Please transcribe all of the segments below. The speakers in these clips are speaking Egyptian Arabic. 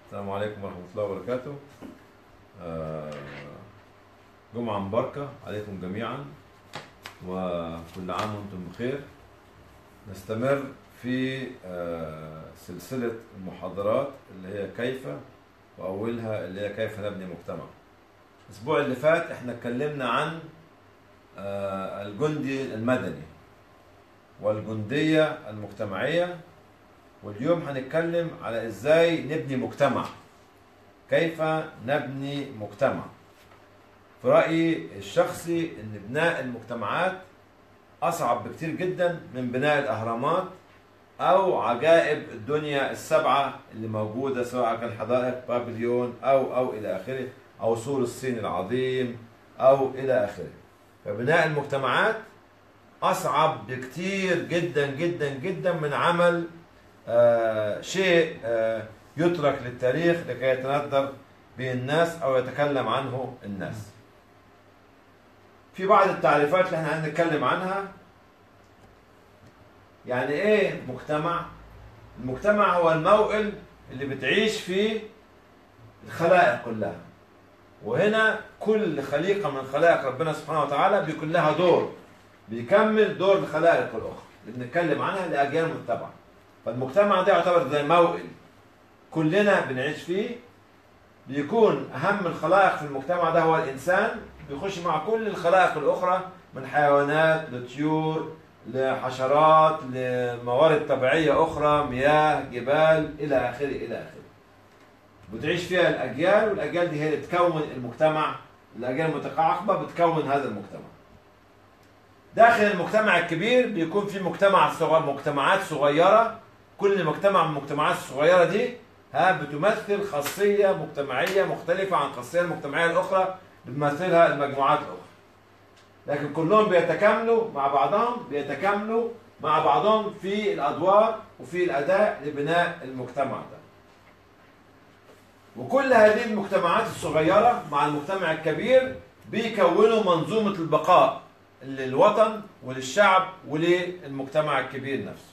السلام عليكم ورحمة الله وبركاته آه، جمعة مباركة عليكم جميعا وكل عام وانتم بخير نستمر في آه، سلسلة المحاضرات اللي هي كيف وأولها اللي هي كيف نبني مجتمع الأسبوع اللي فات احنا اتكلمنا عن آه، الجندي المدني والجندية المجتمعية واليوم هنتكلم على ازاي نبني مجتمع كيف نبني مجتمع في رأيي الشخصي ان بناء المجتمعات اصعب بكتير جدا من بناء الاهرامات او عجائب الدنيا السبعة اللي موجودة سواء كان حدائق بابليون او او الى اخره او سور الصين العظيم او الى اخره فبناء المجتمعات اصعب بكتير جدا جدا جدا من عمل آه شيء آه يترك للتاريخ لكي يتندر به الناس او يتكلم عنه الناس. في بعض التعريفات اللي احنا هنتكلم عنها يعني ايه مجتمع؟ المجتمع هو الموئل اللي بتعيش فيه الخلائق كلها. وهنا كل خليقه من خلائق ربنا سبحانه وتعالى بيكون لها دور بيكمل دور الخلائق الاخرى اللي بنتكلم عنها لاجيال متبعه. فالمجتمع ده يعتبر زي موئل كلنا بنعيش فيه بيكون اهم الخلائق في المجتمع ده هو الانسان بيخش مع كل الخلائق الاخرى من حيوانات لطيور لحشرات لموارد طبيعيه اخرى مياه جبال الى اخره الى اخره بتعيش فيها الاجيال والاجيال دي هي اللي تكون المجتمع الاجيال المتعاقبه بتكون هذا المجتمع داخل المجتمع الكبير بيكون في مجتمع صغير مجتمعات صغيره كل مجتمع من المجتمعات الصغيره دي ها بتمثل خاصيه مجتمعيه مختلفه عن الخاصيه المجتمعيه الاخرى بتمثلها المجموعات الاخرى لكن كلهم بيتكاملوا مع بعضهم بيتكاملوا مع بعضهم في الادوار وفي الاداء لبناء المجتمع ده وكل هذه المجتمعات الصغيره مع المجتمع الكبير بيكونوا منظومه البقاء للوطن وللشعب وللمجتمع الكبير نفسه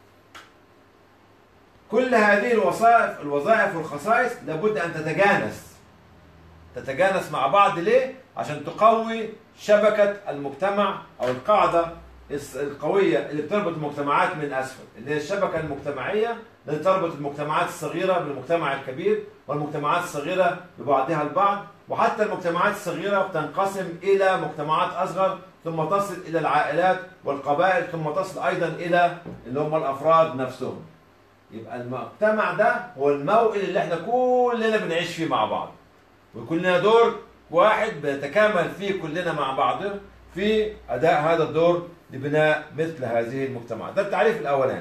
كل هذه الوظائف الوظائف والخصائص لابد ان تتجانس تتجانس مع بعض ليه عشان تقوي شبكه المجتمع او القاعده القويه اللي بتربط المجتمعات من اسفل اللي هي الشبكه المجتمعيه اللي تربط المجتمعات الصغيره بالمجتمع الكبير والمجتمعات الصغيره ببعضها البعض وحتى المجتمعات الصغيره بتنقسم الى مجتمعات اصغر ثم تصل الى العائلات والقبائل ثم تصل ايضا الى اللي هم الافراد نفسهم يبقى المجتمع ده هو الموئل اللي احنا كلنا بنعيش فيه مع بعض ويكون لنا دور واحد بنتكامل فيه كلنا مع بعض في اداء هذا الدور لبناء مثل هذه المجتمعات ده التعريف الاولاني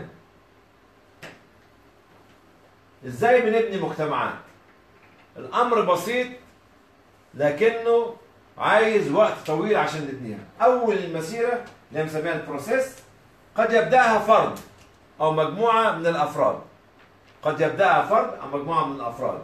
ازاي بنبني مجتمعات الامر بسيط لكنه عايز وقت طويل عشان نبنيها اول المسيره اللي بنسميها البروسيس قد يبداها فرد او مجموعه من الافراد قد يبداها فرد او مجموعه من الافراد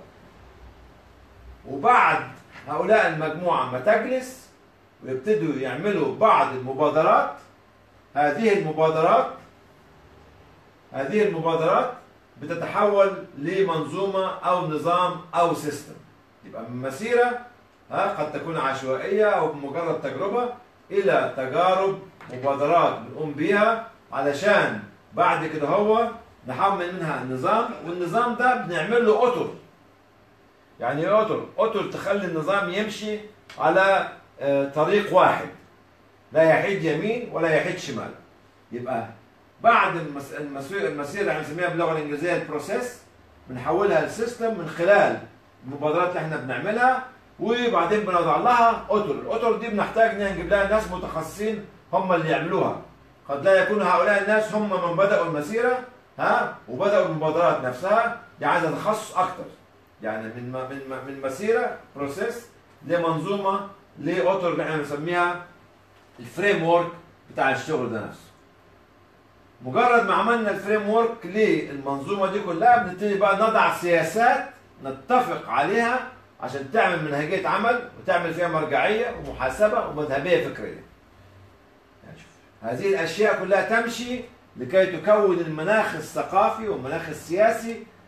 وبعد هؤلاء المجموعه ما تجلس ويبتدوا يعملوا بعض المبادرات هذه المبادرات هذه المبادرات بتتحول لمنظومه او نظام او سيستم يبقى من مسيره ها قد تكون عشوائيه او بمجرد تجربه الى تجارب مبادرات بنقوم بيها علشان بعد كده هو نحمل منها النظام والنظام ده بنعمل له اطر يعني ايه اطر اطر تخلي النظام يمشي على طريق واحد لا يحيد يمين ولا يحيد شمال يبقى بعد المسيره اللي بنسميها باللغه الانجليزيه البروسيس بنحولها لسيستم من خلال المبادرات اللي احنا بنعملها وبعدين بنضع لها اطر الاطر دي بنحتاج ان نجيب لها ناس متخصصين هم اللي يعملوا قد لا يكون هؤلاء الناس هم من بداوا المسيره ها وبداوا المبادرات نفسها دي عايزه تخصص اكتر يعني من من من مسيره بروسيس لمنظومه لاطر اللي احنا بنسميها الفريم ورك بتاع الشغل ده نفسه مجرد ما عملنا الفريم ورك للمنظومه دي كلها بنبتدي بقى نضع سياسات نتفق عليها عشان تعمل منهجيه عمل وتعمل فيها مرجعيه ومحاسبه ومذهبيه فكريه. يعني شوف هذه الاشياء كلها تمشي لكي تكون المناخ الثقافي والمناخ السياسي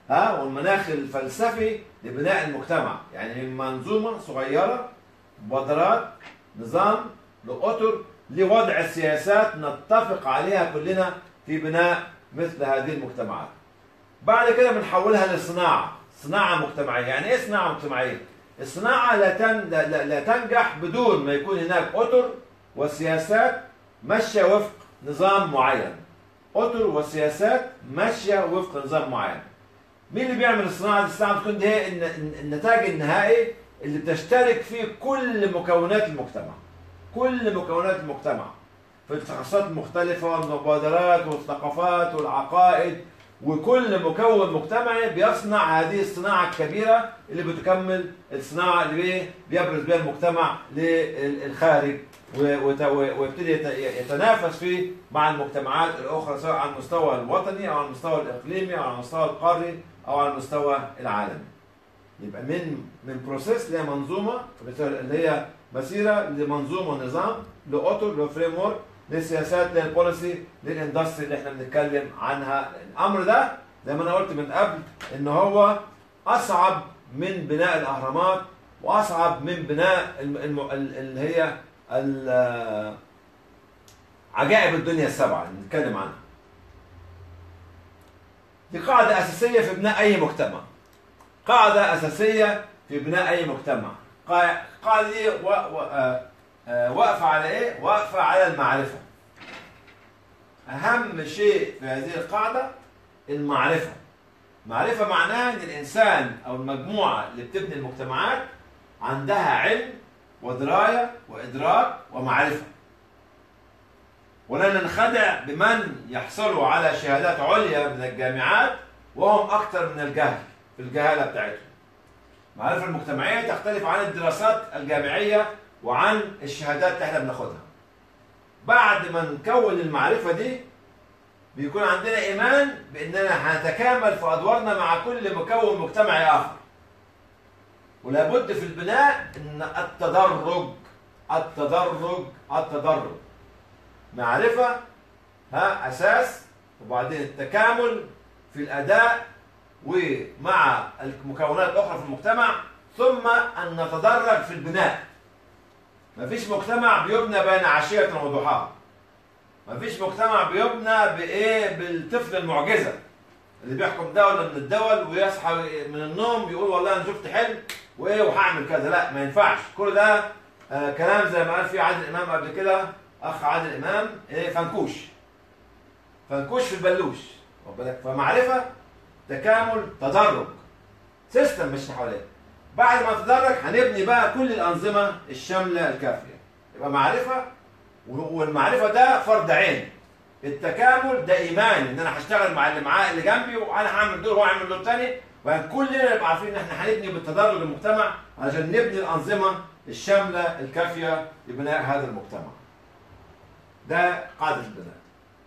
ها والمناخ الفلسفي لبناء المجتمع يعني من منظومه صغيره مبادرات نظام لاطر لوضع السياسات نتفق عليها كلنا في بناء مثل هذه المجتمعات بعد كده بنحولها لصناعه صناعه مجتمعيه يعني ايه صناعه مجتمعيه الصناعه لا, تن... لا, لا, لا تنجح بدون ما يكون هناك اطر وسياسات ماشيه وفق نظام معين اطر وسياسات ماشيه وفق نظام معين مين اللي بيعمل الصناعه دي الصناعه بتكون دي هي الن- النتاج النهائي اللي بتشترك فيه كل مكونات المجتمع كل مكونات المجتمع في التخصصات المختلفة والمبادرات والثقافات والعقائد وكل مكون مجتمعي بيصنع هذه الصناعة الكبيرة اللي بتكمل الصناعة اللي بي- بيبرز بها المجتمع للخارج و- وت- ويبتدي يت- يتنافس فيه مع المجتمعات الأخرى سواء على المستوى الوطني أو على المستوى الإقليمي أو على المستوى القاري أو على المستوى العالمي. يبقى من من بروسيس لمنظومه اللي هي مسيره لمنظومه نظام لاطر لفريم ورك للسياسات للبوليسي للاندستري اللي احنا بنتكلم عنها الامر ده زي ما انا قلت من قبل ان هو اصعب من بناء الاهرامات واصعب من بناء الم- الم- ال- اللي هي ال- عجائب الدنيا السبعه اللي بنتكلم عنها دي قاعده اساسيه في بناء اي مجتمع قاعدة أساسية في بناء أي مجتمع قا- قاعدة دي و... و... آه، آه، واقفة على إيه؟ واقفة على المعرفة أهم شيء في هذه القاعدة المعرفة معرفة معناها إن الإنسان أو المجموعة اللي بتبني المجتمعات عندها علم ودراية وإدراك ومعرفة ولا ننخدع بمن يحصلوا على شهادات عليا من الجامعات وهم أكثر من الجهل في الجهالة بتاعتهم المعرفة المجتمعية تختلف عن الدراسات الجامعية وعن الشهادات اللي احنا بناخدها بعد ما نكون المعرفة دي بيكون عندنا إيمان بأننا هنتكامل في أدوارنا مع كل مكون مجتمعي آخر ولابد في البناء أن التدرج التدرج التدرج معرفة ها أساس وبعدين التكامل في الأداء ومع المكونات الأخرى في المجتمع ثم أن نتدرج في البناء مفيش مجتمع بيبنى بين عشية وضحاها مفيش مجتمع بيبنى بإيه بالطفل المعجزة اللي بيحكم دولة من الدول ويصحى من النوم يقول والله أنا شفت حلم وإيه وهعمل كذا لا ما ينفعش كل ده آه كلام زي ما قال فيه عادل إمام قبل كده أخ عادل إمام إيه فنكوش فنكوش في البلوش واخد بالك فمعرفة تكامل تدرج سيستم مش حواليه بعد ما تدرج هنبني بقى كل الانظمه الشامله الكافيه يبقى معرفه والمعرفه ده فرض عين التكامل ده ايمان ان انا هشتغل مع اللي معاه اللي جنبي وانا هعمل دور وهو هيعمل دور تاني وكلنا نبقى عارفين ان احنا هنبني بالتدرج المجتمع عشان نبني الانظمه الشامله الكافيه لبناء هذا المجتمع. ده قاعده البناء.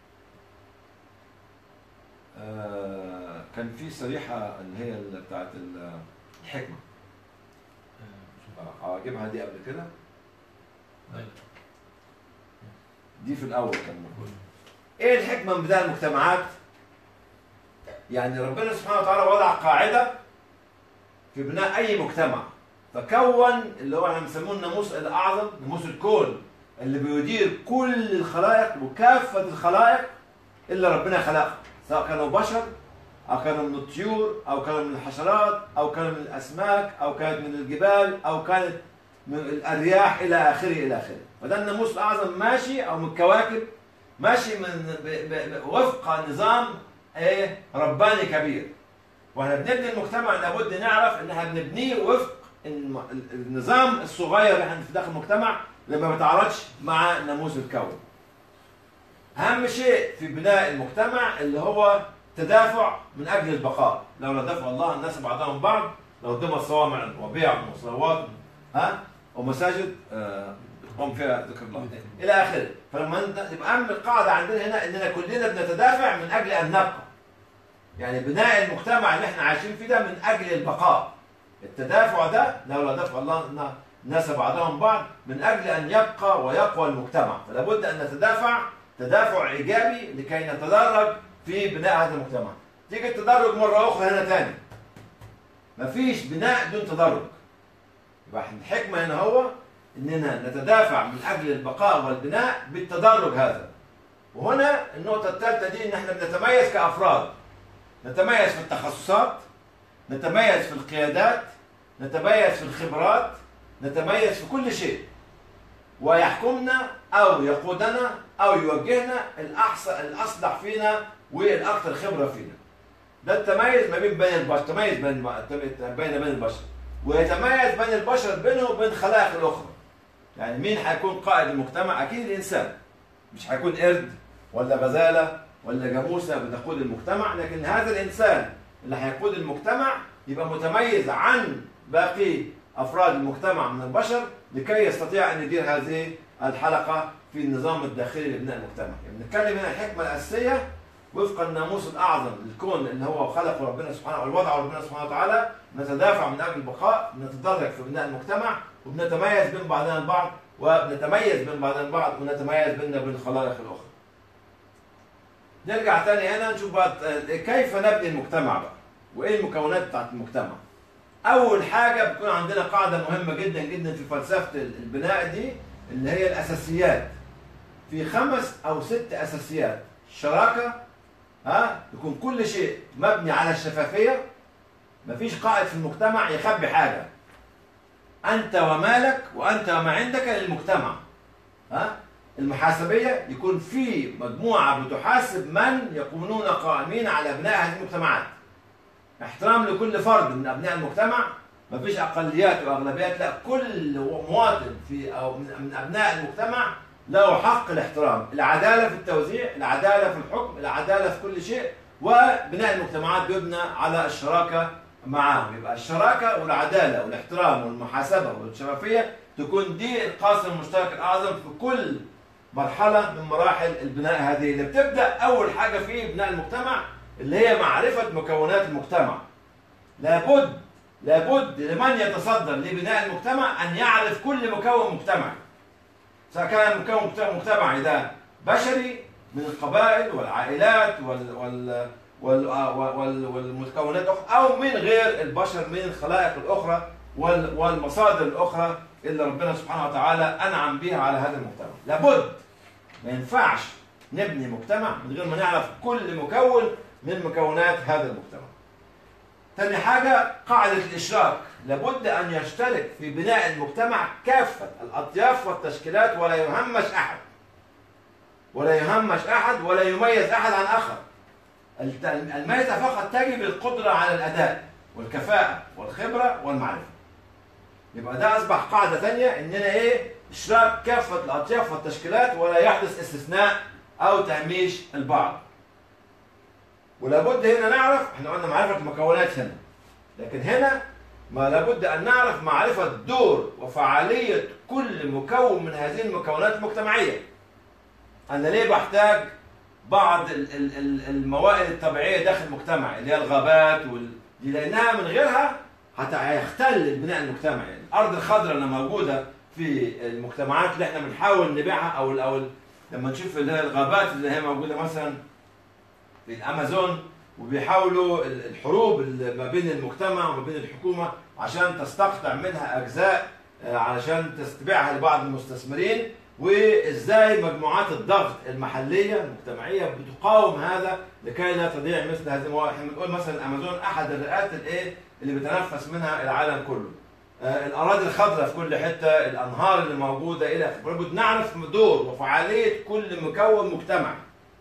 آه كان في صريحه اللي هي اللي بتاعت الحكمه. آه، اجيبها دي قبل كده دي في الاول كان موجود ايه الحكمه من بناء المجتمعات يعني ربنا سبحانه وتعالى وضع قاعده في بناء اي مجتمع فكون اللي هو احنا بنسموه الناموس الاعظم ناموس الكون اللي بيدير كل الخلائق وكافه الخلائق اللي ربنا خلقها سواء كانوا بشر او كانوا من الطيور او كانوا من الحشرات او كانوا من الاسماك او كانت من الجبال او كانت من الارياح الى اخره الى اخره فده الناموس الاعظم ماشي او من الكواكب ماشي من ب ب ب وفق نظام ايه رباني كبير واحنا بنبني المجتمع لابد نعرف ان احنا بنبنيه وفق الم- ال- النظام الصغير اللي احنا في داخل المجتمع اللي ما بيتعارضش مع ناموس الكون اهم شيء في بناء المجتمع اللي هو تدافع من اجل البقاء لولا دفع الله الناس بعضهم بعض لهدمت صوامع وبيع وصلوات ها ومساجد آه، قم فيها ذكر الله الى اخره فلما انت يبقى اهم القاعده عندنا هنا اننا كلنا بنتدافع من اجل ان نبقى يعني بناء المجتمع اللي احنا عايشين فيه ده من اجل البقاء التدافع ده لولا دفع الله الن- الناس بعضهم بعض من اجل ان يبقى ويقوى المجتمع فلا بد ان نتدافع تدافع ايجابي لكي نتدرج في بناء هذا المجتمع تيجي التدرج مره اخرى هنا تاني مفيش بناء دون تدرج يبقى الحكمه هنا هو اننا نتدافع من اجل البقاء والبناء بالتدرج هذا وهنا النقطه الثالثه دي ان احنا بنتميز كافراد نتميز في التخصصات نتميز في القيادات نتميز في الخبرات نتميز في كل شيء ويحكمنا او يقودنا او يوجهنا الاحسن الاصلح فينا والاكثر خبره فينا ده التميز ما بين بين البشر تميز بين بين بين البشر ويتميز بين البشر بينه وبين الخلائق الاخرى يعني مين هيكون قائد المجتمع اكيد الانسان مش هيكون قرد ولا غزاله ولا جاموسه بتقود المجتمع لكن هذا الانسان اللي هيقود المجتمع يبقى متميز عن باقي افراد المجتمع من البشر لكي يستطيع ان يدير هذه الحلقه في النظام الداخلي لبناء المجتمع، يعني بنتكلم هنا الحكمه الاساسيه وفق الناموس الاعظم للكون اللي هو خلقه ربنا سبحانه ووضعه ربنا سبحانه وتعالى نتدافع من اجل البقاء نتدرج في بناء المجتمع وبنتميز بين بعضنا البعض وبنتميز بين بعضنا البعض ونتميز بيننا وبين الخلائق الاخرى. نرجع تاني هنا نشوف بقى كيف نبني المجتمع بقى وايه المكونات بتاعت المجتمع. اول حاجه بتكون عندنا قاعده مهمه جدا جدا في فلسفه البناء دي اللي هي الاساسيات. في خمس او ست اساسيات شراكه ها يكون كل شيء مبني على الشفافيه مفيش قائد في المجتمع يخبي حاجه انت ومالك وانت وما عندك للمجتمع ها المحاسبيه يكون في مجموعه بتحاسب من يكونون قائمين على بناء هذه المجتمعات احترام لكل فرد من ابناء المجتمع مفيش اقليات واغلبيات لا كل مواطن في او من ابناء المجتمع له حق الاحترام العداله في التوزيع العداله في الحكم العداله في كل شيء وبناء المجتمعات بيبنى على الشراكه معاهم يبقى الشراكه والعداله والاحترام والمحاسبه والشفافيه تكون دي القاسم المشترك الاعظم في كل مرحله من مراحل البناء هذه اللي بتبدا اول حاجه في بناء المجتمع اللي هي معرفه مكونات المجتمع لابد لابد لمن يتصدر لبناء المجتمع ان يعرف كل مكون مجتمعي سواء كان مكون مجتمعي ده بشري من القبائل والعائلات وال وال وال وال والمكونات او من غير البشر من الخلائق الاخرى وال والمصادر الاخرى اللي ربنا سبحانه وتعالى انعم بها على هذا المجتمع لابد ما ينفعش نبني مجتمع من غير ما نعرف كل مكون من مكونات هذا المجتمع ثاني حاجة قاعدة الإشراك لابد أن يشترك في بناء المجتمع كافة الأطياف والتشكيلات ولا يهمش أحد ولا يهمش أحد ولا يميز أحد عن آخر الميزة فقط تجي بالقدرة على الأداء والكفاءة والخبرة والمعرفة يبقى ده أصبح قاعدة ثانية إننا إيه إشراك كافة الأطياف والتشكيلات ولا يحدث استثناء أو تهميش البعض ولابد هنا نعرف احنا قلنا معرفة المكونات هنا لكن هنا ما لابد أن نعرف معرفة دور وفعالية كل مكون من هذه المكونات المجتمعية أنا ليه بحتاج بعض الموائد الطبيعية داخل المجتمع اللي هي الغابات وال... دي لأنها من غيرها هيختل البناء المجتمعي الأرض الخضراء اللي موجودة في المجتمعات اللي احنا بنحاول نبيعها أو أو لما نشوف اللي هي الغابات اللي هي موجودة مثلا في الامازون وبيحاولوا الحروب ما بين المجتمع وما بين الحكومه عشان تستقطع منها اجزاء علشان تبيعها لبعض المستثمرين وازاي مجموعات الضغط المحليه المجتمعيه بتقاوم هذا لكي لا تضيع مثل هذه المواقع احنا بنقول مثلا الامازون احد الرئات الايه اللي بيتنفس منها العالم كله الاراضي الخضراء في كل حته الانهار اللي موجوده الى اخره لابد نعرف دور وفعاليه كل مكون مجتمعي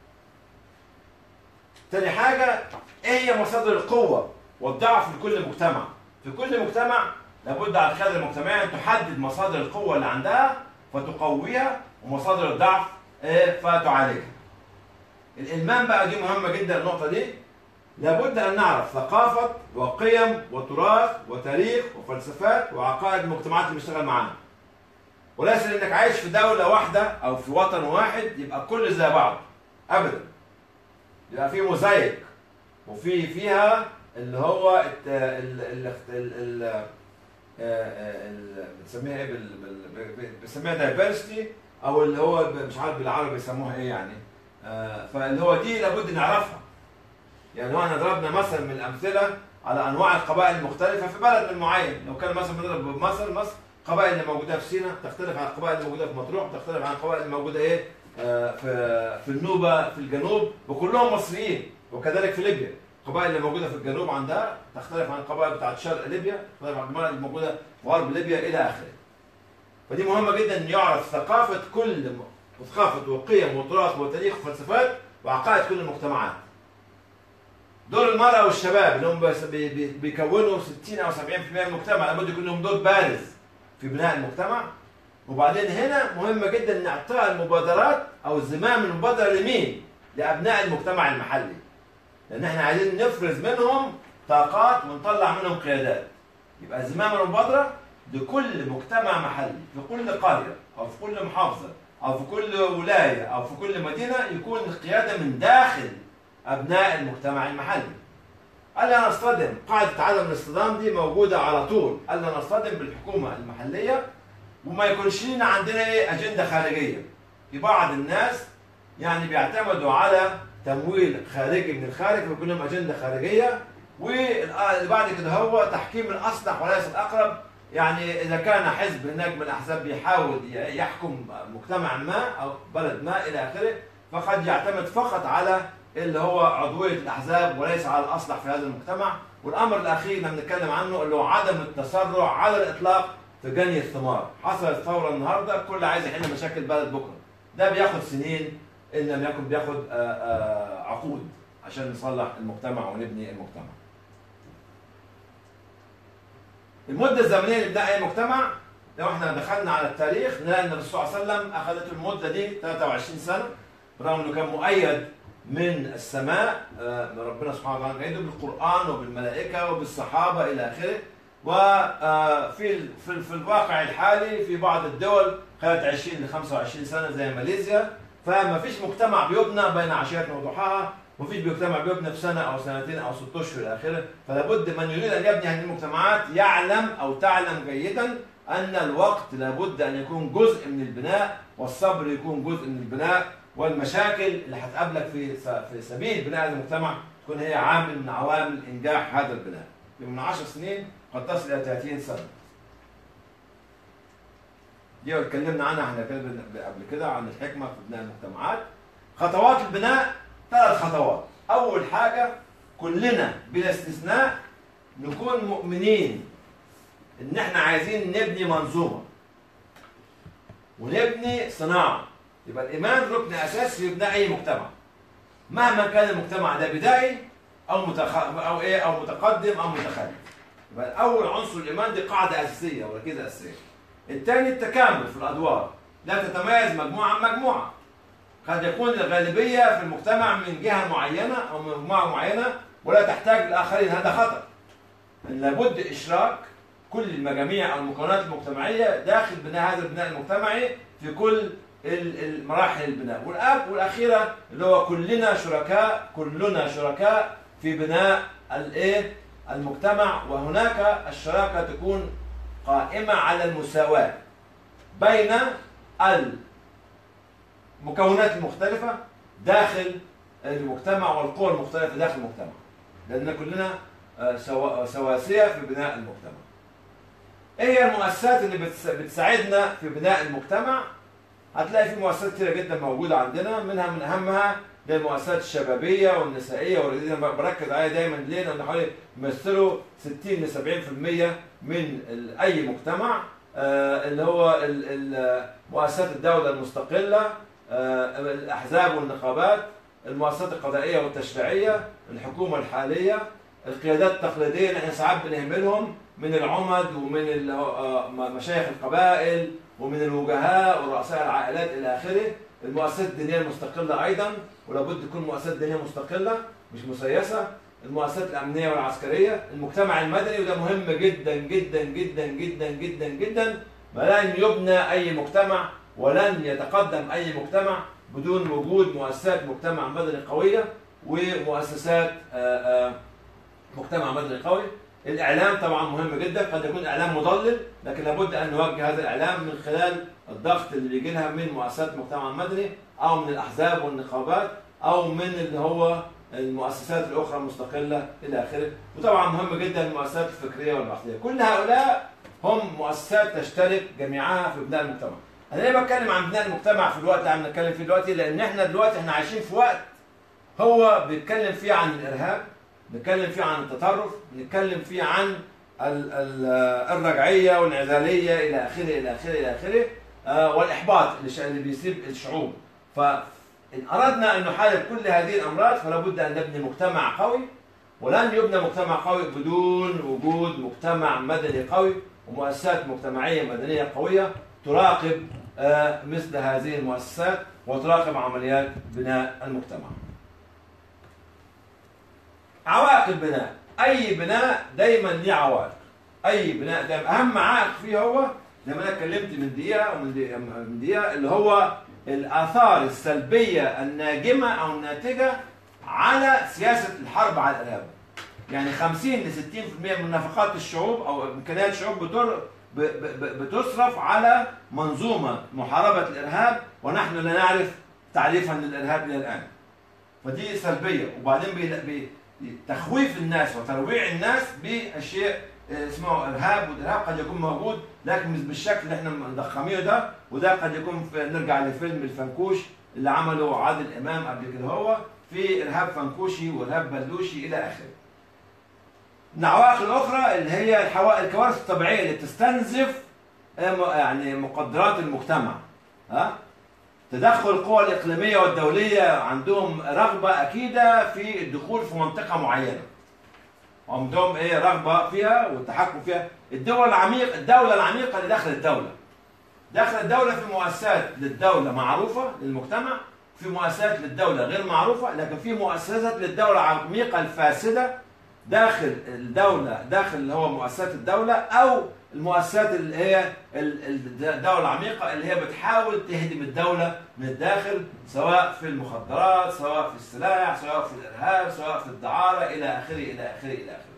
تاني حاجة ايه هي مصادر القوة والضعف في كل مجتمع؟ في كل مجتمع لابد على القيادة المجتمعية أن تحدد مصادر القوة اللي عندها فتقويها ومصادر الضعف فتعالجها. الإلمام بقى دي مهمة جدا النقطة دي لابد أن نعرف ثقافة وقيم وتراث وتاريخ وفلسفات وعقائد المجتمعات اللي بنشتغل معاها. وليس انك عايش في دولة واحدة أو في وطن واحد يبقى كل زي بعض. أبدا. يبقى في موزايك وفي فيها اللي هو ال ال ال ال بنسميها ايه بنسميها دايفرستي او اللي هو مش عارف بالعربي بيسموها ايه يعني فاللي هو دي لابد نعرفها يعني هو احنا ضربنا مثل من الامثله على انواع القبائل المختلفه في بلد من معين لو كان مثلا بنضرب بمصر مصر القبائل اللي موجوده في سيناء تختلف عن القبائل اللي موجوده في مطروح تختلف عن القبائل اللي موجوده ايه آه، في في النوبه في الجنوب وكلهم مصريين وكذلك في ليبيا القبائل اللي موجوده في الجنوب عندها تختلف عن القبائل بتاعت شرق ليبيا تختلف عن القبائل اللي موجوده في غرب ليبيا الى اخره فدي مهمه جدا ان يعرف ثقافه كل م- ثقافه وقيم وتراث وتاريخ وفلسفات وعقائد كل المجتمعات دور المرأة والشباب اللي هم بس- بي- بي- بيكونوا 60 أو 70% من المجتمع لابد يكون لهم دور بارز في بناء المجتمع وبعدين هنا مهمة جدا ان اعطاء المبادرات او زمام المبادرة لمين؟ لابناء المجتمع المحلي. لان احنا عايزين نفرز منهم طاقات ونطلع منهم قيادات. يبقى زمام المبادرة لكل مجتمع محلي في كل قرية او في كل محافظة او في كل ولاية او في كل مدينة يكون القيادة من داخل ابناء المجتمع المحلي. ألا نصطدم قاعدة عدم الاصطدام دي موجودة على طول، ألا نصطدم بالحكومة المحلية وما يكونش لنا عندنا ايه اجنده خارجيه في بعض الناس يعني بيعتمدوا على تمويل خارجي من الخارج ويكون لهم اجنده خارجيه واللي بعد كده هو تحكيم الاصلح وليس الاقرب يعني اذا كان حزب هناك من الاحزاب بيحاول يحكم مجتمع ما او بلد ما الى اخره فقد يعتمد فقط على اللي هو عضويه الاحزاب وليس على الاصلح في هذا المجتمع والامر الاخير اللي بنتكلم عنه اللي هو عدم التسرع على الاطلاق في جني الثمار حصلت ثوره النهارده الكل عايز يحل مشاكل البلد بكره ده بياخد سنين ان لم يكن بياخد آه، آه، عقود عشان نصلح المجتمع ونبني المجتمع المده الزمنيه لبناء اي مجتمع لو احنا دخلنا على التاريخ نلاقي ان الرسول صلى الله عليه وسلم اخذته المده دي 23 سنه برغم انه كان مؤيد من السماء آه، من ربنا سبحانه وتعالى مؤيده بالقران وبالملائكه وبالصحابه الى اخره وفي في في الواقع الحالي في بعض الدول خدت 20 ل 25 سنه زي ماليزيا فما فيش مجتمع بيبنى بين عشية وضحاها ما فيش مجتمع بيبنى في سنه او سنتين او ست اشهر الى اخره فلا بد من يريد ان يبني هذه المجتمعات يعلم او تعلم جيدا ان الوقت لابد ان يكون جزء من البناء والصبر يكون جزء من البناء والمشاكل اللي هتقابلك في س- في سبيل بناء هذا المجتمع تكون هي عامل من عوامل انجاح هذا البناء من 10 سنين قد تصل الى 30 سنه دي اتكلمنا عنها احنا كده قبل كده عن الحكمه في بناء المجتمعات خطوات البناء ثلاث خطوات اول حاجه كلنا بلا استثناء نكون مؤمنين ان احنا عايزين نبني منظومه ونبني صناعه يبقى الايمان ركن اساسي في بناء اي مجتمع مهما كان المجتمع ده بدائي او متخ... او ايه او متقدم او متخلف يبقى اول عنصر الايمان دي قاعده اساسيه وركيزه اساسيه الثاني التكامل في الادوار لا تتميز مجموعه عن مجموعه قد يكون الغالبيه في المجتمع من جهه معينه او من مجموعه معينه ولا تحتاج الاخرين هذا خطا لابد اشراك كل المجاميع او المكونات المجتمعيه داخل بناء هذا البناء المجتمعي في كل ال- المراحل البناء والاب والاخيره اللي هو كلنا شركاء كلنا شركاء في بناء الايه المجتمع وهناك الشراكه تكون قائمه على المساواه بين المكونات المختلفه داخل المجتمع والقوى المختلفه داخل المجتمع لان كلنا آه، سوا- سواسيه في بناء المجتمع ايه هي المؤسسات اللي بتس- بتساعدنا في بناء المجتمع هتلاقي في مؤسسات كتيرة جدا موجودة عندنا منها من أهمها زي المؤسسات الشبابية والنسائية والرياضية أنا بركز عليها دايما ليه؟ لأن حوالي بيمثلوا 60 ل 70% من ال- أي مجتمع آه، اللي هو ال- ال- مؤسسات الدولة المستقلة آه، الأحزاب والنقابات المؤسسات القضائية والتشريعية الحكومة الحالية القيادات التقليدية اللي احنا ساعات بنهملهم من العمد ومن ال- آه، مشايخ القبائل ومن الوجهاء ورؤساء العائلات الى اخره المؤسسات الدينيه المستقله ايضا ولابد تكون مؤسسات دينيه مستقله مش مسيسه المؤسسات الامنيه والعسكريه المجتمع المدني وده مهم جدا جدا جدا جدا جدا جدا ولن يبنى اي مجتمع ولن يتقدم اي مجتمع بدون وجود مؤسسات مجتمع مدني قويه ومؤسسات آه، آه، مجتمع مدني قوي الاعلام طبعا مهم جدا قد يكون الاعلام مضلل لكن لابد ان نوجه هذا الاعلام من خلال الضغط اللي بيجي لها من مؤسسات المجتمع المدني او من الاحزاب والنقابات او من اللي هو المؤسسات الاخرى المستقله الى اخره وطبعا مهم جدا المؤسسات الفكريه والبحثيه كل هؤلاء هم مؤسسات تشترك جميعها في بناء المجتمع انا ليه بتكلم عن بناء المجتمع في الوقت اللي عم نتكلم فيه دلوقتي لان احنا دلوقتي احنا عايشين في وقت هو بيتكلم فيه عن الارهاب بنتكلم فيه عن التطرف بنتكلم فيه عن ال- ال- الرجعيه والانعزاليه الى اخره الى اخره الى اخره آه، والاحباط اللي ش- اللي بيصيب الشعوب فان اردنا ان نحارب كل هذه الامراض فلا بد ان نبني مجتمع قوي ولن يبنى مجتمع قوي بدون وجود مجتمع مدني قوي ومؤسسات مجتمعيه مدنيه قويه تراقب آه، مثل هذه المؤسسات وتراقب عمليات بناء المجتمع. عوائق البناء اي بناء دايما ليه عوائق اي بناء دايما اهم عائق فيه هو زي ما انا اتكلمت من دقيقه ومن دقيقه من دقيقه اللي هو الاثار السلبيه الناجمه او الناتجه على سياسه الحرب على الارهاب. يعني 50 ل 60% من نفقات الشعوب او امكانيات الشعوب بتر ب- ب- ب- بتصرف على منظومه محاربه الارهاب ونحن لا نعرف تعريفا للارهاب الى الان. فدي سلبيه وبعدين بي- بي- تخويف الناس وترويع الناس باشياء آه، اسمه ارهاب والارهاب قد يكون موجود لكن مش بالشكل اللي احنا مضخمينه ده وده قد يكون في نرجع لفيلم الفنكوش اللي عمله عادل امام قبل كده هو في ارهاب فنكوشي وارهاب بلوشي الى اخره. العوائق الاخرى اللي هي الحوا- الكوارث الطبيعيه اللي تستنزف آه، م- يعني مقدرات المجتمع ها تدخل القوى الإقليمية والدولية عندهم رغبة أكيدة في الدخول في منطقة معينة عندهم إيه رغبة فيها والتحكم فيها الدول العميق الدولة العميقة اللي داخل الدولة داخل الدولة في مؤسسات للدولة معروفة للمجتمع في مؤسسات للدولة غير معروفة لكن في مؤسسات للدولة العميقة الفاسدة داخل الدولة داخل اللي هو مؤسسات الدولة أو المؤسسات اللي هي ال- ال- الدولة العميقة اللي هي بتحاول تهدم الدولة من الداخل سواء في المخدرات سواء في السلاح سواء في الإرهاب سواء في الدعارة إلى آخره إلى آخره إلى آخره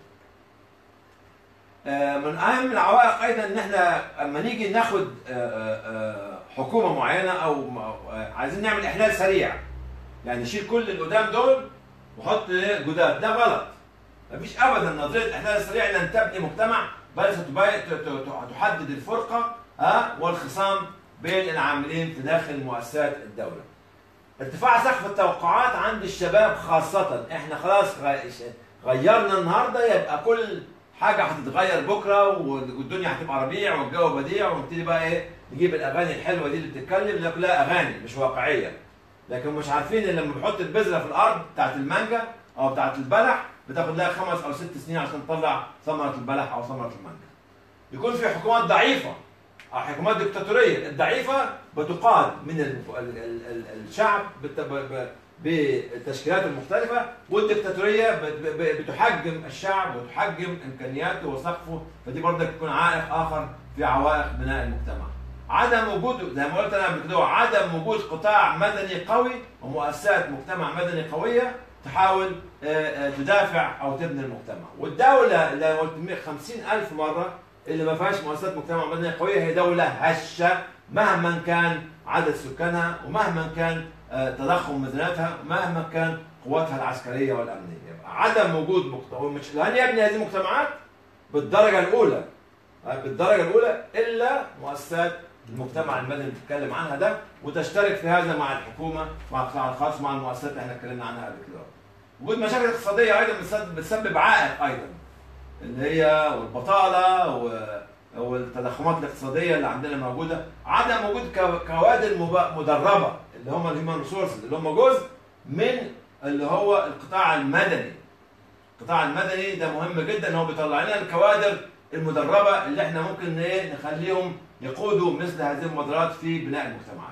آه، من أهم العوائق أيضا إن إحنا أما نيجي ناخد آه، آه، آه، حكومة معينة أو م- آه، عايزين نعمل إحلال سريع يعني نشيل كل القدام دول وحط جداد ده غلط مفيش ابدا نظريه الاحلال السريع لن تبني مجتمع بل ستبي- ت- ت- تحدد الفرقه ها والخصام بين العاملين في داخل مؤسسات الدوله. ارتفاع سقف التوقعات عند الشباب خاصه احنا خلاص غ- غيرنا النهارده يبقى كل حاجه هتتغير بكره والدنيا هتبقى ربيع والجو بديع ونبتدي بقى ايه نجيب الاغاني الحلوه دي اللي بتتكلم لك لا اغاني مش واقعيه لكن مش عارفين ان لما بنحط البذره في الارض بتاعت المانجا او بتاعت البلح بتاخد لها خمس او ست سنين عشان تطلع ثمره البلح او ثمره المانجا. يكون في حكومات ضعيفه او حكومات دكتاتوريه، الضعيفه بتقاد من ال- ال- ال- ال- الشعب بالت- ب- ب- بالتشكيلات المختلفه والدكتاتوريه بت- ب- بتحجم الشعب وتحجم امكانياته وسقفه فدي برضك تكون عائق اخر في عوائق بناء المجتمع. عدم وجود زي ما قلت انا قبل كده عدم وجود قطاع مدني قوي ومؤسسات مجتمع مدني قويه تحاول آه، آه، تدافع او تبني المجتمع والدوله اللي أنا قلت 50 الف مره اللي ما فيهاش مؤسسات مجتمع مدني قويه هي دوله هشه مهما كان عدد سكانها ومهما كان آه، تضخم ميزانياتها مهما كان قواتها العسكريه والامنيه يبقى عدم وجود مجتمع مش لن يبني هذه المجتمعات بالدرجه الاولى آه، بالدرجه الاولى الا مؤسسات المجتمع المدني اللي بتتكلم عنها ده وتشترك في هذا مع الحكومه مع القطاع الخاص مع المؤسسات اللي احنا اتكلمنا عنها قبل كده وجود مشاكل اقتصاديه ايضا بتسبب- بتسبب عائق ايضا اللي هي والبطاله و- والتضخمات الاقتصاديه اللي عندنا موجوده عدم وجود كو- كوادر مب- مدربه اللي هم الهيومن ريسورسز اللي هم جزء من اللي هو القطاع المدني القطاع المدني ده مهم جدا ان هو بيطلع لنا الكوادر المدربه اللي احنا ممكن ايه نخليهم يقودوا مثل هذه المبادرات في بناء المجتمعات.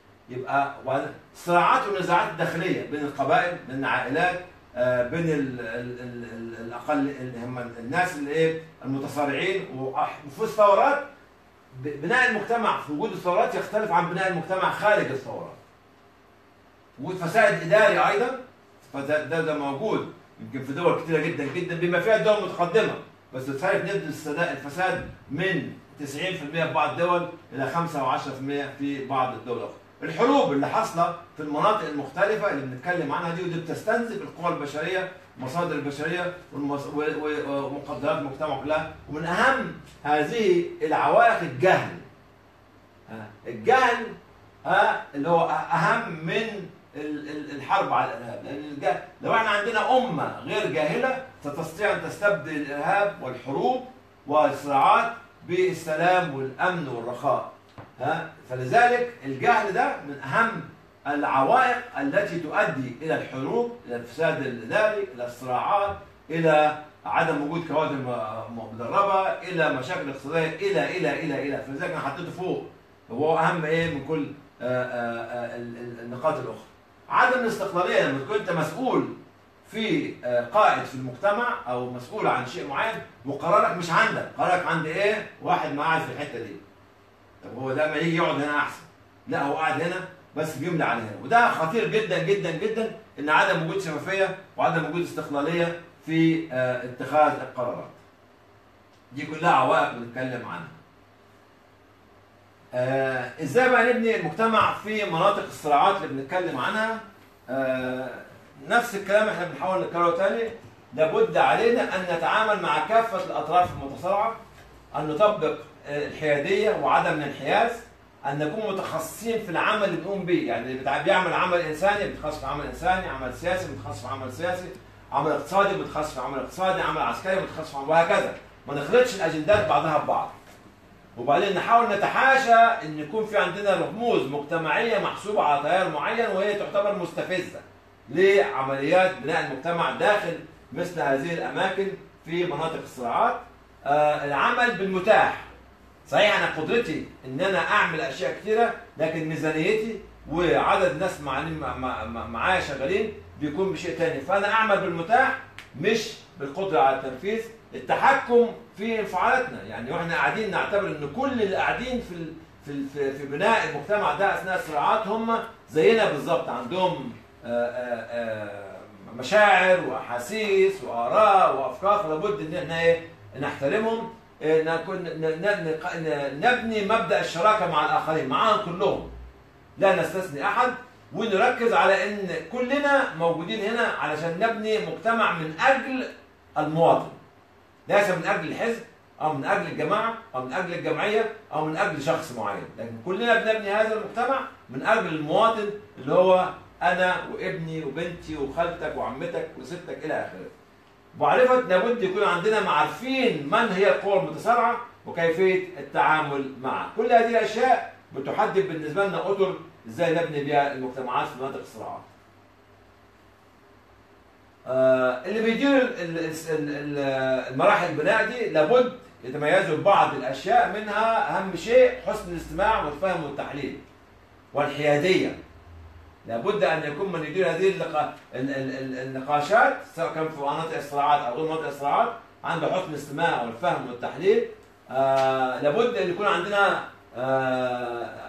يبقى وبعدين الصراعات والنزاعات الداخليه بين القبائل بين العائلات آه، بين ال ال ال ال الاقل اللي هم الناس اللي ايه المتصارعين وفي الثورات ب- بناء المجتمع في وجود الثورات يختلف عن بناء المجتمع خارج الثورات. وجود فساد اداري ايضا فده ده, ده موجود يمكن في دول كثيره جدا جدا بما فيها الدول المتقدمه بس تعرف نسبه السدا- الفساد من 90% في بعض الدول الى 5 و10% في بعض الدول الاخرى. الحروب اللي حاصله في المناطق المختلفه اللي بنتكلم عنها دي ودي بتستنزف القوى البشريه المصادر البشريه والمص- و- و- ومقدرات المجتمع كلها ومن اهم هذه العوائق الجهل ها، الجهل ها اللي هو اهم من ال- ال- الحرب على الارهاب لان الجهل لو احنا عندنا امه غير جاهله ستستطيع ان تستبدل الارهاب والحروب والصراعات بالسلام والامن والرخاء ها فلذلك الجهل ده من اهم العوائق التي تؤدي الى الحروب الى الفساد الاداري الى الصراعات الى عدم وجود كوادر م- مدربه الى مشاكل اقتصاديه الى الى الى الى فلذلك انا حطيته فوق هو اهم ايه من كل آه، آه، آه، ال- ال- النقاط الاخرى عدم الاستقلاليه لما تكون انت مسؤول في آه، قائد في المجتمع او مسؤول عن شيء معين وقرارك مش عندك قرارك عند ايه واحد ما قاعد في الحته دي طب هو ده ما يجي يقعد هنا احسن لا هو قاعد هنا بس بيملى على هنا وده خطير جدا جدا جدا ان عدم وجود شفافيه وعدم وجود استقلاليه في آه، اتخاذ القرارات دي كلها عوائق بنتكلم عنها آه، ازاي بقى نبني المجتمع في مناطق الصراعات اللي بنتكلم عنها آه، نفس الكلام احنا بنحاول نكرره تاني لابد علينا ان نتعامل مع كافه الاطراف المتصارعه ان نطبق آه، الحياديه وعدم الانحياز ان نكون متخصصين في العمل اللي بنقوم به يعني اللي بتع- بيعمل عمل انساني بيتخصص في عمل انساني عمل سياسي بيتخصص في عمل سياسي عمل اقتصادي بيتخصص في عمل اقتصادي عمل عسكري بيتخصص في عمل وهكذا ما نخلطش الاجندات بعضها ببعض وبعدين نحاول نتحاشى ان يكون في عندنا رموز مجتمعيه محسوبه على تيار معين وهي تعتبر مستفزه لعمليات بناء المجتمع داخل مثل هذه الاماكن في مناطق الصراعات آه العمل بالمتاح صحيح انا قدرتي ان انا اعمل اشياء كثيره لكن ميزانيتي وعدد ناس معانين مع- مع- مع- معايا شغالين بيكون بشيء تاني فانا اعمل بالمتاح مش بالقدره على التنفيذ التحكم في انفعالاتنا يعني واحنا قاعدين نعتبر ان كل اللي قاعدين في ال- في ال- في في بناء المجتمع ده اثناء الصراعات هم زينا بالظبط عندهم آه، آه، آه، مشاعر واحاسيس واراء وافكار فلابد ان احنا ايه نحترمهم إيه، نكون ن- ن- ن- نبني مبدا الشراكه مع الاخرين معاهم كلهم لا نستثني احد ونركز على ان كلنا موجودين هنا علشان نبني مجتمع من اجل المواطن ليس من اجل الحزب او من اجل الجماعه او من اجل الجمعيه او من اجل شخص معين لكن كلنا بنبني هذا المجتمع من اجل المواطن اللي هو انا وابني وبنتي وخالتك وعمتك وستك الى اخره معرفة لابد يكون عندنا معرفين من هي القوى المتصارعة وكيفية التعامل معها كل هذه الأشياء بتحدد بالنسبة لنا أطر إزاي نبني بها المجتمعات في مناطق الصراعات آه، اللي بيديروا ال- ال- ال- ال- المراحل البناء دي لابد يتميزوا ببعض الاشياء منها اهم شيء حسن الاستماع والفهم والتحليل والحياديه لابد ان يكون من يدير هذه اللقا... ال- ال- ال- النقاشات سواء كان في مناطق الصراعات او غير مناطق الصراعات عنده حسن الاستماع والفهم والتحليل آه لابد ان يكون عندنا آه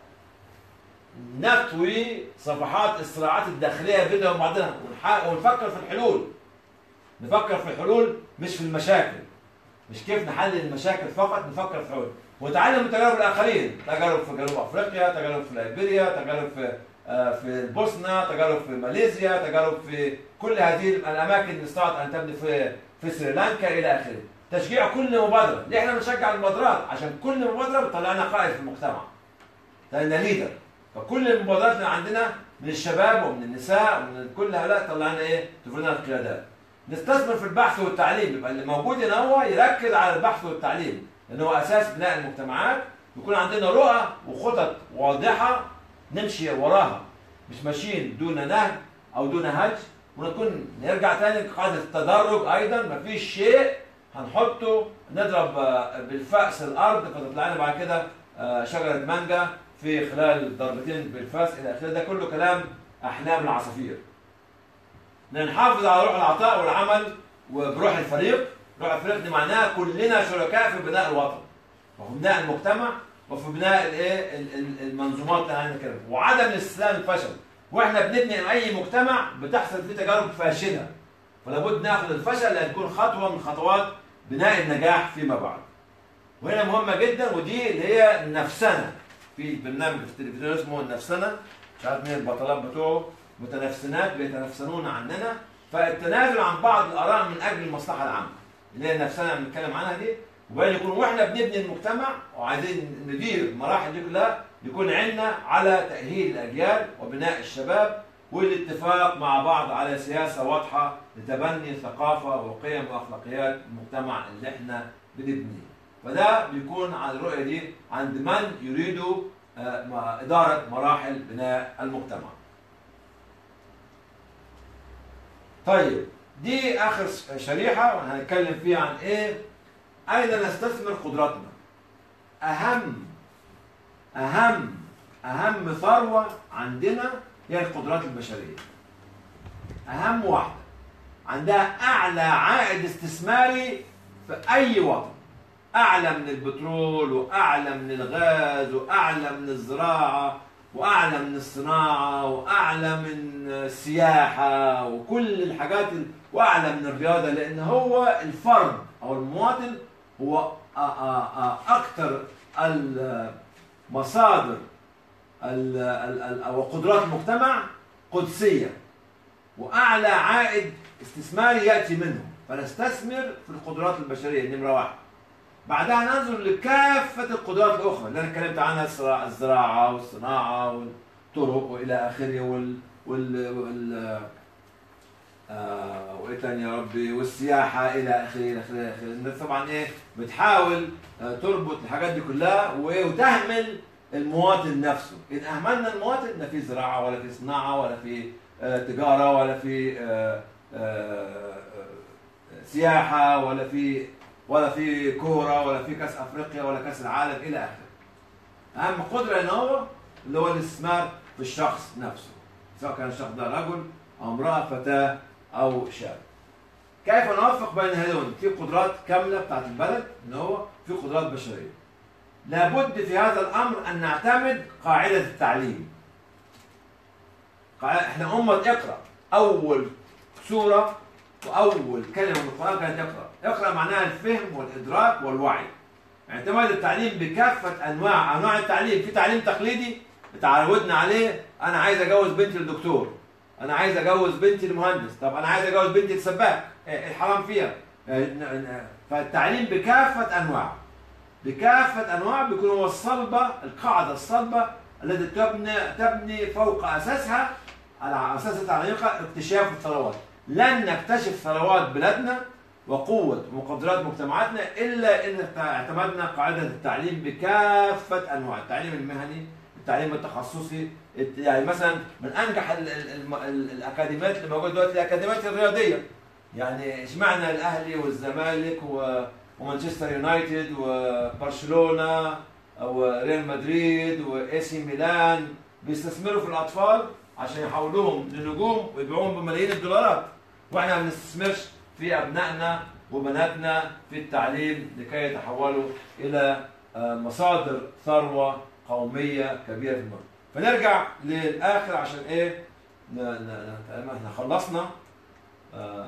نطوي صفحات الصراعات الداخليه بيننا وبين بعضنا ونح- ونفكر في الحلول نفكر في الحلول مش في المشاكل مش كيف نحلل المشاكل فقط نفكر في الحلول ونتعلم من تجارب الاخرين تجارب في جنوب افريقيا تجارب في ليبيريا تجارب في آه، في البوسنه تجارب في ماليزيا تجارب في كل هذه الاماكن اللي استطاعت ان تبني في في سريلانكا الى اخره تشجيع كل مبادره ليه احنا بنشجع المبادرات عشان كل مبادره بتطلع لنا قائد في المجتمع لنا ليدر فكل المبادرات اللي عندنا من الشباب ومن النساء ومن كل هؤلاء طلع لنا ايه تضيف لنا القيادات نستثمر في البحث والتعليم يبقى اللي موجود هنا هو يركز على البحث والتعليم لان هو اساس بناء المجتمعات يكون عندنا رؤى وخطط واضحه نمشي وراها مش ماشيين دون نهج او دون هج ونكون نرجع تاني لقاعده التدرج ايضا مفيش شيء هنحطه نضرب آه، بالفأس الارض فتطلع لنا بعد كده آه، شجره مانجا في خلال ضربتين بالفاس الى اخره ده كله كلام احلام العصافير نحافظ على روح العطاء والعمل وبروح الفريق روح الفريق دي معناها كلنا شركاء في بناء الوطن وفي بناء المجتمع وفي بناء الايه ال- ال- المنظومات اللي احنا بنتكلم وعدم الاستسلام الفشل واحنا بنبني اي مجتمع بتحصل فيه تجارب فاشله فلابد ناخذ الفشل لان تكون خطوه من خطوات بناء النجاح فيما بعد وهنا مهمه جدا ودي اللي هي نفسنا في برنامج في التلفزيون اسمه النفسنه مش عارف مين البطلات بتوعه متنافسنات بيتنافسون عننا فالتنازل عن بعض الاراء من اجل المصلحه العامه اللي هي النفسنه اللي بنتكلم عنها دي وبين يكون واحنا بنبني المجتمع وعايزين ندير المراحل دي كلها يكون عندنا على تاهيل الاجيال وبناء الشباب والاتفاق مع بعض على سياسه واضحه لتبني ثقافه وقيم واخلاقيات المجتمع اللي احنا بنبنيه. فده بيكون عن الرؤيه دي عند من يريد آه، ما- اداره مراحل بناء المجتمع. طيب دي اخر شريحه وهنتكلم فيها عن ايه؟ اين نستثمر قدراتنا؟ اهم اهم اهم ثروه عندنا هي القدرات البشريه. اهم واحده عندها اعلى عائد استثماري في اي وطن. اعلى من البترول واعلى من الغاز واعلى من الزراعه واعلى من الصناعه واعلى من السياحه وكل الحاجات ال- واعلى من الرياضه لان هو الفرد او المواطن هو أ- أ- أ- اكثر المصادر ال- ال- ال- او قدرات المجتمع قدسيه واعلى عائد استثماري ياتي منه فنستثمر في القدرات البشريه نمره واحد بعدها ننظر لكافة القدرات الأخرى اللي أنا اتكلمت عنها الزراعة- الزراعة والصناعة والطرق وإلى آخره وال وال, وال... آه وإيه تاني يا ربي والسياحة إلى آخره إلى آخره إلى آخره الناس طبعا إيه بتحاول آه تربط الحاجات دي كلها و- وتهمل المواطن نفسه إن أهملنا المواطن لا في زراعة ولا في صناعة ولا في آه تجارة ولا في آه آه آه سياحة ولا في ولا في كوره ولا في كاس افريقيا ولا كاس العالم الى اخره. اهم قدره هنا هو اللي هو الاستثمار في الشخص نفسه سواء كان الشخص ده رجل او امراه فتاه او شاب. كيف نوفق بين هذول؟ في قدرات كامله بتاعت البلد ان هو في قدرات بشريه. لابد في هذا الامر ان نعتمد قاعده التعليم. قاعدة احنا امه اقرا اول سوره واول كلمه من القران كانت اقرا، اقرا معناها الفهم والادراك والوعي. اعتماد التعليم بكافه انواع انواع التعليم، في تعليم تقليدي تعودنا عليه انا عايز اجوز بنتي للدكتور، انا عايز اجوز بنتي لمهندس، طب انا عايز اجوز بنتي لسباك، ايه الحرام فيها؟ اه، ن- ن- فالتعليم بكافه انواع بكافه انواع بيكون هو الصلبه القاعده الصلبه التي تبني تبني فوق اساسها على اساس تعليقها اكتشاف الثروات. لن نكتشف ثروات بلادنا وقوة ومقدرات مجتمعاتنا إلا إن اعتمدنا قاعدة التعليم بكافة أنواع التعليم المهني التعليم التخصصي الت- يعني مثلا من أنجح ال ال ال ال الأكاديميات اللي موجودة دلوقتي الأكاديميات الرياضية يعني اشمعنى الأهلي والزمالك و- ومانشستر يونايتد وبرشلونة وريال مدريد واي سي ميلان بيستثمروا في الأطفال عشان يحولوهم لنجوم ويبيعوهم بملايين الدولارات واحنا ما بنستثمرش في ابنائنا وبناتنا في التعليم لكي يتحولوا الى آه، مصادر ثروه قوميه كبيره في المجتمع. فنرجع للاخر عشان ايه؟ ن- ن- ن- احنا خلصنا آه،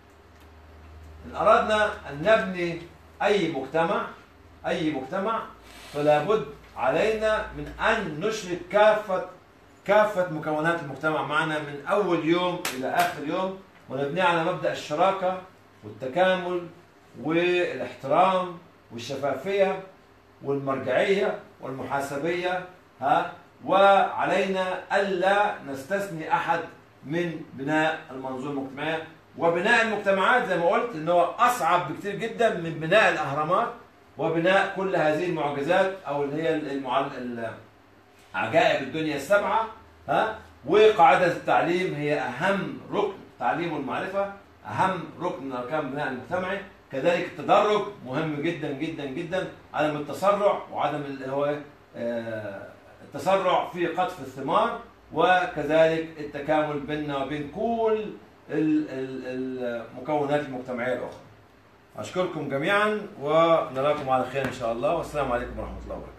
ان اردنا ان نبني اي مجتمع اي مجتمع فلا بد علينا من ان نشرك كافه كافه مكونات المجتمع معنا من اول يوم الى اخر يوم ونبنيه على مبدا الشراكه والتكامل والاحترام والشفافيه والمرجعيه والمحاسبيه ها وعلينا الا نستثني احد من بناء المنظومه المجتمعيه وبناء المجتمعات زي ما قلت ان هو اصعب بكتير جدا من بناء الاهرامات وبناء كل هذه المعجزات او اللي هي المعل... ال- عجائب الدنيا السبعه ها وقاعده التعليم هي اهم ركن تعليم المعرفه اهم ركن من اركان بناء المجتمعي كذلك التدرج مهم جدا جدا جدا عدم التسرع وعدم اللي هو آه، التسرع في قطف الثمار وكذلك التكامل بيننا وبين كل ال- ال- المكونات المجتمعيه الاخرى. اشكركم جميعا ونراكم على خير ان شاء الله والسلام عليكم ورحمه الله وبركاته.